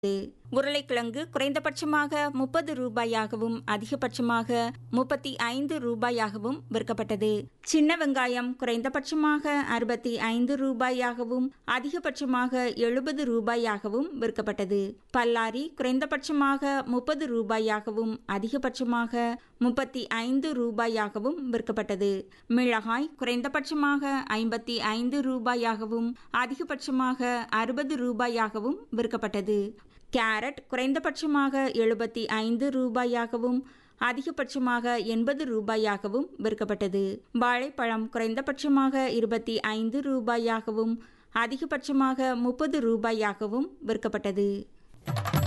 உருளைக்கிழங்கு குறைந்தபட்சமாக முப்பது ரூபாயாகவும் அதிகபட்சமாக முப்பத்தி ஐந்து ரூபாயாகவும் விற்கப்பட்டது சின்ன வெங்காயம் குறைந்தபட்சமாக அறுபத்தி ஐந்து ரூபாயாகவும் அதிகபட்சமாக எழுபது ரூபாயாகவும் விற்கப்பட்டது பல்லாரி குறைந்தபட்சமாக முப்பது ரூபாயாகவும் அதிகபட்சமாக முப்பத்தி ஐந்து ரூபாயாகவும் விற்கப்பட்டது மிளகாய் குறைந்தபட்சமாக ஐம்பத்தி ஐந்து ரூபாயாகவும் அதிகபட்சமாக அறுபது ரூபாயாகவும் விற்கப்பட்டது கேரட் குறைந்தபட்சமாக எழுபத்தி ஐந்து ரூபாயாகவும் அதிகபட்சமாக எண்பது ரூபாயாகவும் விற்கப்பட்டது வாழைப்பழம் குறைந்தபட்சமாக இருபத்தி ஐந்து ரூபாயாகவும் அதிகபட்சமாக முப்பது ரூபாயாகவும் விற்கப்பட்டது